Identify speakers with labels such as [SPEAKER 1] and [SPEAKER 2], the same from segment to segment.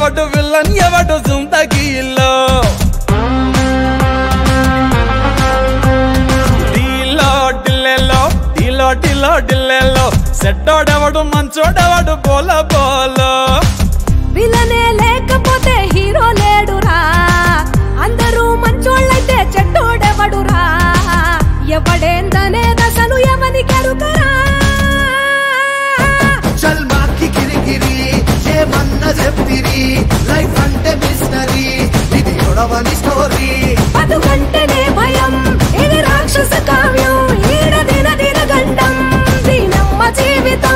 [SPEAKER 1] ఎవడు విల్లన్ ఎవడు జిందగీలో డీలో డిల్లెలో డీలో డిలో డిల్లెలో సెట్టోడెవడు మంచోడెవడు బోల బోలో
[SPEAKER 2] విలనే లేకపోతే హీరో లేడురా అందరూ మంచోళ్ళైతే చెడ్డోడెవడురా ఎవడేందనే దశలు ఎవని కెరుకరా
[SPEAKER 3] చల్ మాకి గిరిగిరి ఏమన్న చెప్తిరి లైఫ్ అంటే మిస్టరీ ఇది గొడవని స్టోరీ
[SPEAKER 2] బతుకంటేనే భయం ఇది రాక్షస కావ్యం ఈడ దిన దిన గండం దీనమ్మ జీవితం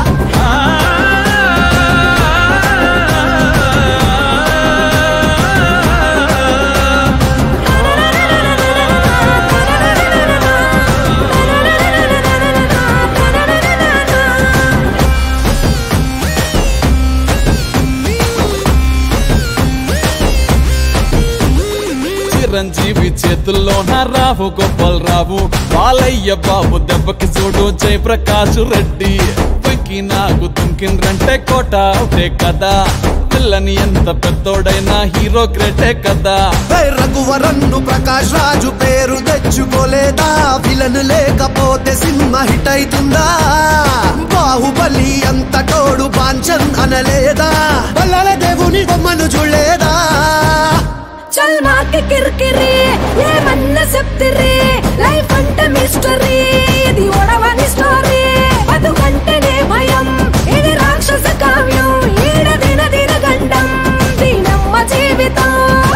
[SPEAKER 1] చిరంజీవి చేతుల్లో నా రావు గోపాల్ రావు బాలయ్య బాబు దెబ్బకి చూడు జయప్రకాష్ రెడ్డి వెంకి నాకు తుంకిండ్రంటే కోట అవుటే కదా పిల్లని ఎంత పెద్దోడైనా హీరో గ్రేటే కదా
[SPEAKER 3] హే రఘువరన్ను ప్రకాష్ రాజు పేరు తెచ్చుకోలేదా విలన్ లేకపోతే సినిమా హిట్ అవుతుందా బాహుబలి అంత తోడు పాంచన్ అనలేదా బల్లల దేవుని బొమ్మను చూడలేదా
[SPEAKER 2] చల్ మాకి కిరికిరి ఏమన్నా చెప్తిరి లైఫ్ అంటే మిస్టరీ ఇది ఒడవని స్టోరీ బతుకంటేనే భయం ఇది రాక్షస కావ్యం ఈడ దిన దిన గండం దీనమ్మ జీవితం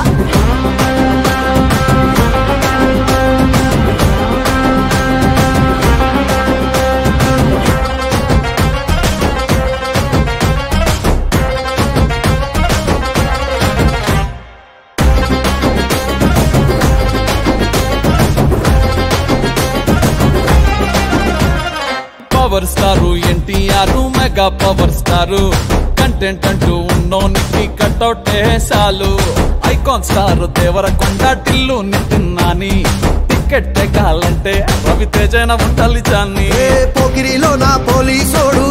[SPEAKER 1] power star NTR mega power star content అంటూ ఉన్నోనికి కట్అవుట్ చాలు icon star Deverakonda Tillu Nithin Nani ticket ఎక్కాలంటే రవితేజన ఉండాలి జాన్ని
[SPEAKER 3] ఏ పోకిరిలో నా పోలీసోడు